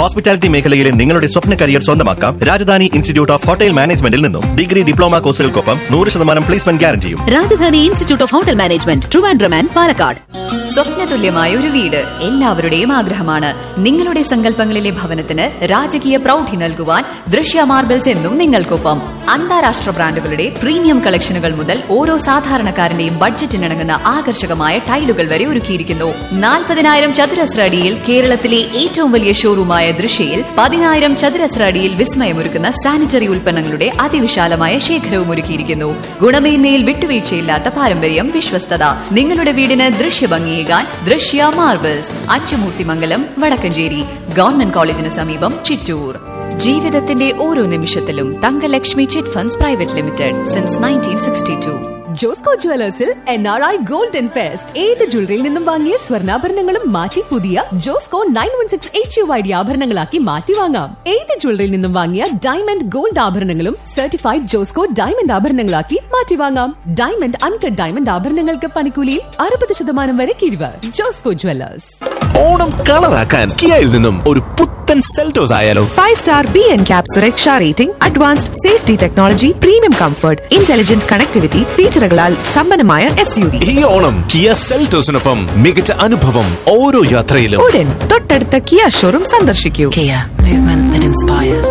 Hospitality മേഖലയിലെ നിങ്ങളുടെ സ്വപ്ന career സ്വന്തമാക്കാം രാജധാനി ഇൻസ്റ്റിറ്റ്യൂട്ട് ഓഫ് ഹോട്ടൽ മാനേജ്മെന്റിൽ നിന്നും ഡിഗ്രി ഡിപ്ലോമ കോഴ്സുകൾക്കൊപ്പം നൂറ് ശതമാനം പ്ലേസ്മെന്റ് ഗ്യാരണ്ടിയും Rajadhani institute of hotel management Trivandrum and Palakkad സ്വപ്നതുല്യമായ ഒരു വീട് എല്ലാവരുടെയും ആഗ്രഹമാണ് നിങ്ങളുടെ സങ്കല്പങ്ങളിലെ ഭവനത്തിന് രാജകീയ പ്രൗഢി നൽകുവാൻ ദൃശ്യ മാർബിൾസ് എന്നും നിങ്ങൾക്കൊപ്പം അന്താരാഷ്ട്ര ബ്രാൻഡുകളുടെ പ്രീമിയം കളക്ഷനുകൾ മുതൽ ഓരോ സാധാരണക്കാരന്റെയും ബഡ്ജറ്റിനിണങ്ങുന്ന ആകർഷകമായ ടൈലുകൾ വരെ ഒരുക്കിയിരിക്കുന്നു നാൽപ്പതിനായിരം ചതുരശ്ര അടിയിൽ കേരളത്തിലെ ഏറ്റവും വലിയ ഷോറൂമായ ദൃശ്യയിൽ പതിനായിരം ചതുരശ്ര അടിയിൽ വിസ്മയമൊരുക്കുന്ന സാനിറ്ററി ഉൽപ്പന്നങ്ങളുടെ അതിവിശാലമായ ശേഖരവും ഒരുക്കിയിരിക്കുന്നു ഗുണമേന്മയിൽ വിട്ടുവീഴ്ചയില്ലാത്ത പാരമ്പര്യം വിശ്വസ്തത നിങ്ങളുടെ വീടിന് ദൃശ്യഭംഗിയേകാൻ ദൃശ്യ മാർബിൾസ് അച്ചുമൂർത്തിമംഗലം വടക്കഞ്ചേരി ഗവൺമെന്റ് കോളേജിന് സമീപം ചിറ്റൂർ ജീവിതത്തിന്റെ ഓരോ നിമിഷത്തിലും Thangalakshmi chit funds private limited since nineteen sixty two Josco ജുവലേഴ്സിൽ N R I golden fest ഏത് ജ്വല്ലറിയിൽ നിന്നും വാങ്ങിയ സ്വർണ്ണാഭരണങ്ങളും മാറ്റി പുതിയ Josco nine one six H U I D ആഭരണങ്ങളാക്കി മാറ്റി വാങ്ങാം ഏത് ജ്വല്ലറിയിൽ നിന്നും വാങ്ങിയ ഡയമണ്ട് ഗോൾഡ് ആഭരണങ്ങളും സർട്ടിഫൈഡ് ജോസ്കോ ഡയമണ്ട് ആഭരണങ്ങളാക്കി മാറ്റി വാങ്ങാം ഡയമണ്ട് അൺകട്ട് ഡയമണ്ട് ആഭരണങ്ങൾക്ക് പണിക്കൂലിയിൽ അറുപത് ശതമാനം വരെ കിഴിവ് ജോസ്കോ ജുവലേഴ്സ് ഓണം കളറാക്കാൻ കിയയിൽ നിന്നും ഒരു പുത്തൻ സെൽറ്റോസ് ആയാലോ five star B NCAP സുരക്ഷ rating advanced safety technology premium comfort intelligent connectivity ഫീച്ചറുകളാൽ സമ്പന്നമായ എസ് യു വി ഈ ഓണം കിയ സെൽറ്റോസിനൊപ്പം മികച്ച അനുഭവം ഓരോ യാത്രയിലും ഉടൻ തൊട്ടടുത്ത കിയ ഷോറൂം സന്ദർശിക്കൂ Kia, movement that inspires.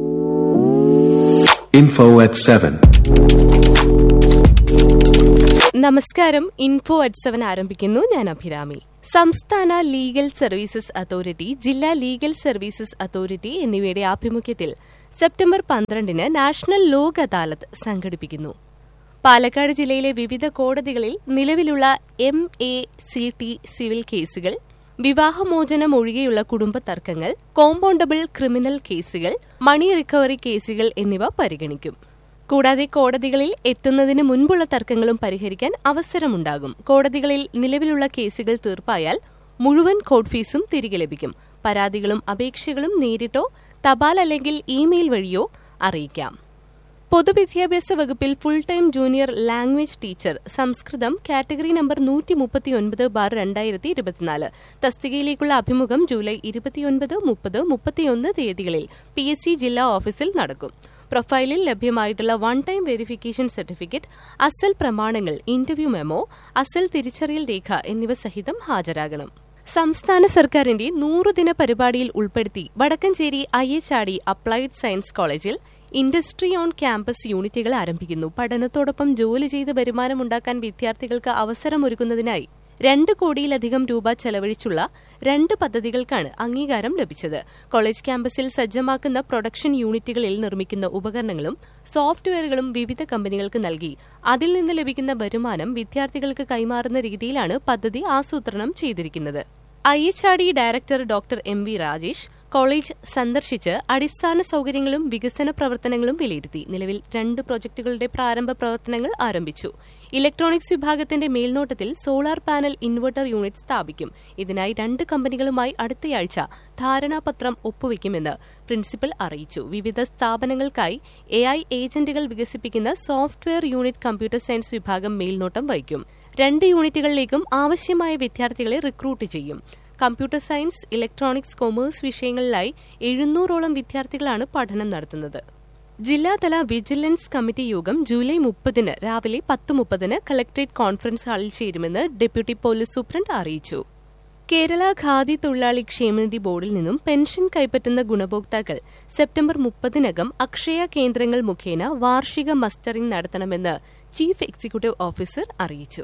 Info at 7. നമസ്കാരം ഇൻഫോ അറ്റ് സെവൻ ആരംഭിക്കുന്നു ഞാൻ അഭിരാമി സംസ്ഥാന ലീഗൽ സർവീസസ് അതോറിറ്റി ജില്ലാ ലീഗൽ സർവീസസ് അതോറിറ്റി എന്നിവയുടെ ആഭിമുഖ്യത്തിൽ സെപ്റ്റംബർ പന്ത്രണ്ടിന് നാഷണൽ ലോക് അദാലത്ത് സംഘടിപ്പിക്കുന്നു പാലക്കാട് ജില്ലയിലെ വിവിധ കോടതികളിൽ നിലവിലുള്ള M A C T civil കേസുകൾ വിവാഹമോചനം ഒഴികെയുള്ള കുടുംബ തർക്കങ്ങൾ കോമ്പൗണ്ടബിൾ ക്രിമിനൽ കേസുകൾ മണി റിക്കവറി കേസുകൾ എന്നിവ പരിഗണിക്കും കൂടാതെ കോടതികളിൽ എത്തുന്നതിന് മുൻപുള്ള തർക്കങ്ങളും പരിഹരിക്കാൻ അവസരമുണ്ടാകും കോടതികളിൽ നിലവിലുള്ള കേസുകൾ തീർപ്പായാൽ മുഴുവൻ കോർട്ട് ഫീസും തിരികെ ലഭിക്കും പരാതികളും അപേക്ഷകളും നേരിട്ടോ തപാൽ അല്ലെങ്കിൽ ഇമെയിൽ വഴിയോ അറിയിക്കാം പൊതുവിദ്യാഭ്യാസ വകുപ്പിൽ full time junior language teacher സംസ്കൃതം കാറ്റഗറി നമ്പർ നൂറ്റി മുപ്പത്തിയൊൻപത് ബാർ രണ്ടായിരത്തി ഇരുപത്തിനാല് തസ്തികയിലേക്കുള്ള അഭിമുഖം ജൂലൈ ഇരുപത്തിയൊൻപത് മുപ്പത് മുപ്പത്തിയൊന്ന് തീയതികളിൽ പി എസ് സി ജില്ലാ ഓഫീസിൽ നടക്കും പ്രൊഫൈലിൽ ലഭ്യമായിട്ടുള്ള വൺ ടൈം വെരിഫിക്കേഷൻ സർട്ടിഫിക്കറ്റ് അസൽ പ്രമാണങ്ങൾ ഇന്റർവ്യൂ മെമ്മോ അസൽ തിരിച്ചറിയൽ രേഖ എന്നിവ സഹിതം ഹാജരാകണം സംസ്ഥാന സർക്കാരിന്റെ നൂറുദിന പരിപാടിയിൽ ഉൾപ്പെടുത്തി Vadakkanchery I H R D applied science കോളേജിൽ ഇൻഡസ്ട്രി ഓൺ ക്യാമ്പസ് യൂണിറ്റുകൾ ആരംഭിക്കുന്നു പഠനത്തോടൊപ്പം ജോലി ചെയ്ത് വരുമാനമുണ്ടാക്കാൻ വിദ്യാർത്ഥികൾക്ക് അവസരമൊരുക്കുന്നതിനായി രണ്ട് കോടിയിലധികം രൂപ ചെലവഴിച്ചുള്ള രണ്ട് പദ്ധതികൾക്കാണ് അംഗീകാരം ലഭിച്ചത് കോളേജ് ക്യാമ്പസിൽ സജ്ജമാക്കുന്ന പ്രൊഡക്ഷൻ യൂണിറ്റുകളിൽ നിർമ്മിക്കുന്ന ഉപകരണങ്ങളും സോഫ്റ്റ്വെയറുകളും വിവിധ കമ്പനികൾക്ക് നൽകി അതിൽ നിന്ന് ലഭിക്കുന്ന വരുമാനം വിദ്യാർത്ഥികൾക്ക് കൈമാറുന്ന രീതിയിലാണ് പദ്ധതി ആസൂത്രണം ചെയ്തിരിക്കുന്നത് I H R D director doctor M V Rajesh college സന്ദർശിച്ച് അടിസ്ഥാന സൗകര്യങ്ങളും വികസന പ്രവർത്തനങ്ങളും വിലയിരുത്തി നിലവിൽ രണ്ട് പ്രൊജക്ടുകളുടെ പ്രാരംഭ പ്രവർത്തനങ്ങൾ ആരംഭിച്ചു ഇലക്ട്രോണിക്സ് വിഭാഗത്തിന്റെ മേൽനോട്ടത്തിൽ സോളാർ പാനൽ ഇൻവെർട്ടർ യൂണിറ്റ് സ്ഥാപിക്കും ഇതിനായി രണ്ട് കമ്പനികളുമായി അടുത്തയാഴ്ച ധാരണാപത്രം ഒപ്പുവെക്കുമെന്ന് പ്രിൻസിപ്പൽ അറിയിച്ചു വിവിധ സ്ഥാപനങ്ങൾക്കായി എ ഐ ഏജന്റുകൾ വികസിപ്പിക്കുന്ന സോഫ്റ്റ്വെയർ യൂണിറ്റ് കമ്പ്യൂട്ടർ സയൻസ് വിഭാഗം മേൽനോട്ടം വഹിക്കും രണ്ട് യൂണിറ്റുകളിലേക്കും ആവശ്യമായ വിദ്യാർത്ഥികളെ റിക്രൂട്ട് ചെയ്യും കമ്പ്യൂട്ടർ സയൻസ് ഇലക്ട്രോണിക്സ് കൊമേഴ്സ് വിഷയങ്ങളിലായി എഴുന്നൂറോളം വിദ്യാർത്ഥികളാണ് പഠനം നടത്തുന്നത് ജില്ലാതല വിജിലൻസ് കമ്മിറ്റി യോഗം ജൂലൈ മുപ്പതിന് രാവിലെ പത്ത് മുപ്പതിന് കളക്ടറേറ്റ് കോൺഫറൻസ് ഹാളിൽ ചേരുമെന്ന് ഡെപ്യൂട്ടി പോലീസ് സൂപ്രണ്ട് അറിയിച്ചു കേരള ഖാദി തൊഴിലാളി ക്ഷേമനിധി ബോർഡിൽ നിന്നും പെൻഷൻ കൈപ്പറ്റുന്ന ഗുണഭോക്താക്കൾ സെപ്റ്റംബർ മുപ്പതിനകം അക്ഷയ കേന്ദ്രങ്ങൾ മുഖേന വാർഷിക മസ്റ്ററിംഗ് നടത്തണമെന്ന് ചീഫ് എക്സിക്യൂട്ടീവ് ഓഫീസർ അറിയിച്ചു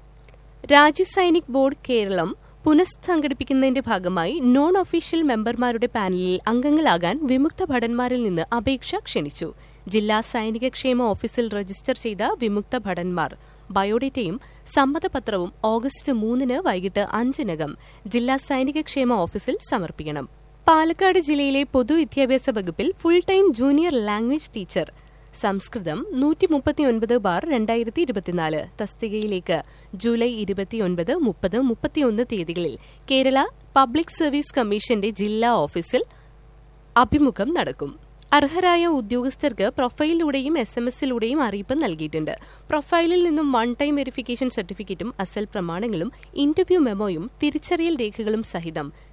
രാജ്യസൈനിക് ബോർഡ് കേരളം പുനഃസംഘടിപ്പിക്കുന്നതിന്റെ ഭാഗമായി നോൺ ഒഫീഷ്യൽ മെമ്പർമാരുടെ പാനലിൽ അംഗങ്ങളാകാൻ വിമുക്ത ഭടന്മാരിൽ നിന്ന് അപേക്ഷ ക്ഷണിച്ചു ജില്ലാ സൈനിക ക്ഷേമ ഓഫീസിൽ രജിസ്റ്റർ ചെയ്ത വിമുക്ത ഭടന്മാർ ബയോഡേറ്റയും സമ്മതപത്രവും ഓഗസ്റ്റ് മൂന്നിന് വൈകിട്ട് അഞ്ചിനകം ജില്ലാ സൈനിക ക്ഷേമ ഓഫീസിൽ സമർപ്പിക്കണം പാലക്കാട് ജില്ലയിലെ പൊതുവിദ്യാഭ്യാസ വകുപ്പിൽ full time junior language teacher സംസ്കൃതം നൂറ്റി മുപ്പത്തിയൊൻപത് ബാർ രണ്ടായിരത്തി ഇരുപത്തിനാല് തസ്തികയിലേക്ക് ജൂലൈ ഇരുപത്തിയൊൻപത് മുപ്പത് മുപ്പത്തിയൊന്ന് തീയതികളിൽ കേരള പബ്ലിക് സർവീസ് കമ്മീഷന്റെ ജില്ലാ ഓഫീസിൽ അഭിമുഖം നടക്കും അർഹരായ ഉദ്യോഗസ്ഥർക്ക് പ്രൊഫൈലിലൂടെയും എസ് എം എസിലൂടെയും അറിയിപ്പ് നൽകിയിട്ടുണ്ട് പ്രൊഫൈലിൽ നിന്നും വൺ ടൈം വെരിഫിക്കേഷൻ സർട്ടിഫിക്കറ്റും അസൽ പ്രമാണങ്ങളും ഇന്റർവ്യൂ മെമ്മോയും തിരിച്ചറിയൽ രേഖകളും സഹിതം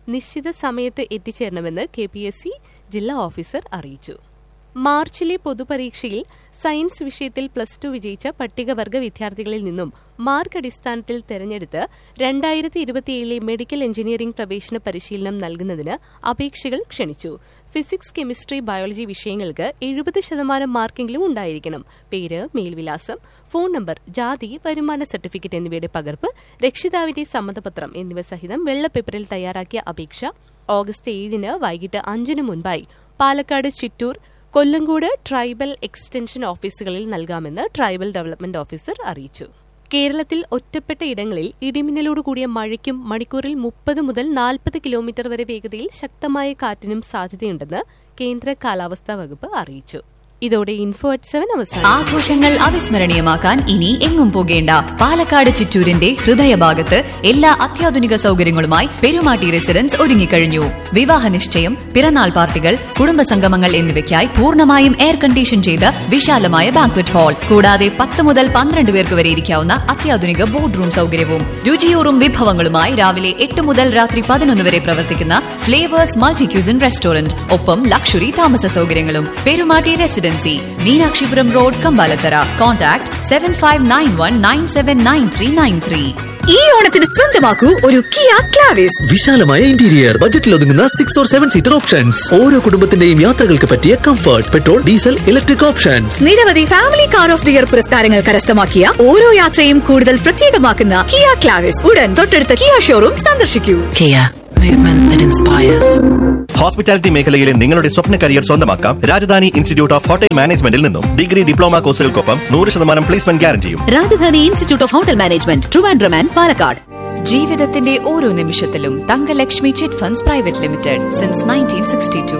നിശ്ചിത സമയത്ത് എത്തിച്ചേരണമെന്ന് കെ പി എസ് സി ജില്ലാ ഓഫീസർ അറിയിച്ചു മാർച്ചിലെ പൊതുപരീക്ഷയിൽ സയൻസ് വിഷയത്തിൽ പ്ലസ് ടു വിജയിച്ച പട്ടികവർഗ വിദ്യാർത്ഥികളിൽ നിന്നും മാർക്ക് അടിസ്ഥാനത്തിൽ തെരഞ്ഞെടുത്ത് രണ്ടായിരത്തി ഇരുപത്തിയേഴിലെ മെഡിക്കൽ എഞ്ചിനീയറിംഗ് പ്രവേശന പരിശീലനം നൽകുന്നതിന് അപേക്ഷകൾ ക്ഷണിച്ചു ഫിസിക്സ് കെമിസ്ട്രി ബയോളജി വിഷയങ്ങൾക്ക് എഴുപത് ശതമാനം മാർക്കെങ്കിലും ഉണ്ടായിരിക്കണം പേര് മേൽവിലാസം ഫോൺ നമ്പർ ജാതി വരുമാന സർട്ടിഫിക്കറ്റ് എന്നിവയുടെ പകർപ്പ് രക്ഷിതാവിന്റെ സമ്മതപത്രം എന്നിവ സഹിതം വെള്ളപ്പേപ്പറിൽ തയ്യാറാക്കിയ അപേക്ഷ ഓഗസ്റ്റ് ഏഴിന് വൈകിട്ട് അഞ്ചിന് മുൻപായി പാലക്കാട് ചിറ്റൂർ കൊല്ലങ്കോട് ട്രൈബൽ എക്സ്റ്റൻഷൻ ഓഫീസുകളിൽ നൽകാമെന്ന് ട്രൈബൽ ഡെവലപ്മെന്റ് ഓഫീസർ അറിയിച്ചു കേരളത്തിൽ ഒറ്റപ്പെട്ട ഇടങ്ങളിൽ ഇടിമിന്നലോട് കൂടിയ മഴയ്ക്കും മണിക്കൂറിൽ മുപ്പത് മുതൽ നാൽപ്പത് കിലോമീറ്റർ വരെ വേഗതയിൽ ശക്തമായ കാറ്റിനും സാധ്യതയുണ്ടെന്ന് കേന്ദ്ര കാലാവസ്ഥാ വകുപ്പ് അറിയിച്ചു ഇതോടെ ഇൻഫോ അറ്റ് സെവൻ അവസാനം ആഘോഷങ്ങൾ അവിസ്മരണീയമാക്കാൻ ഇനി എങ്ങും പോകേണ്ട പാലക്കാട് ചിറ്റൂരിന്റെ ഹൃദയഭാഗത്ത് എല്ലാ അത്യാധുനിക സൗകര്യങ്ങളുമായി പെരുമാട്ടി റെസിഡൻസ് ഒരുങ്ങിക്കഴിഞ്ഞു വിവാഹ നിശ്ചയം പിറന്നാൾ പാർട്ടികൾ കുടുംബസംഗമങ്ങൾ എന്നിവയ്ക്കായി പൂർണ്ണമായും എയർ കണ്ടീഷൻ ചെയ്ത വിശാലമായ ബാങ്ക്വറ്റ് ഹാൾ കൂടാതെ പത്ത് മുതൽ പന്ത്രണ്ട് പേർക്ക് വരെ ഇരിക്കാവുന്ന അത്യാധുനിക ബോർഡ് റൂം സൗകര്യവും രുചിയൂറും വിഭവങ്ങളുമായി രാവിലെ എട്ട് മുതൽ രാത്രി പതിനൊന്ന് വരെ പ്രവർത്തിക്കുന്ന ഫ്ലേവേഴ്സ് മൾട്ടി ക്യൂസിൻ റെസ്റ്റോറന്റ് ഒപ്പം ലക്ഷറി താമസ സൗകര്യങ്ങളും Perumatty residency Meenakshipuram road Kambalathara contact seven five nine one nine seven nine three nine three ഈ ഓണത്തിന് സ്വന്തമാക്കൂ ഒരു കിയ ക്ലാവിസ് വിശാലമായ ഇന്റീരിയർ ബജറ്റിൽ ഒതുങ്ങുന്ന six or seven seater options ഓരോ കുടുംബത്തിന്റെയും യാത്രകൾക്ക് പറ്റിയ comfort petrol diesel electric options നിരവധി family car of the year പുരസ്കാരങ്ങൾ കരസ്ഥമാക്കിയ ഓരോ യാത്രയും കൂടുതൽ പ്രത്യേകമാക്കുന്ന കിയ ക്ലാവിസ് ഉടൻ തൊട്ടടുത്ത കിയ ഷോറൂം സന്ദർശിക്കൂ Kia, movement that inspires. Hospitality മേഖലയിലെ നിങ്ങളുടെ സ്വപ്ന കരിയർ സ്വന്തമാക്കാം രാജധാനി ഇൻസ്റ്റിറ്റ്യൂട്ട് ഓഫ് ഹോട്ടൽ മാനേജ്മെന്റിൽ നിന്നും ഡിഗ്രി ഡിപ്ലോമ കോഴ്സുകൾക്കൊപ്പം നൂറ് ശതമാനം പ്ലേസ്മെന്റ് ഗ്യാരണ്ടിയും Rajadhani institute of hotel management Trivandrum and Palakkad ജീവിതത്തിന്റെ ഓരോ നിമിഷത്തിലും Thangalakshmi chit funds private limited since nineteen sixty to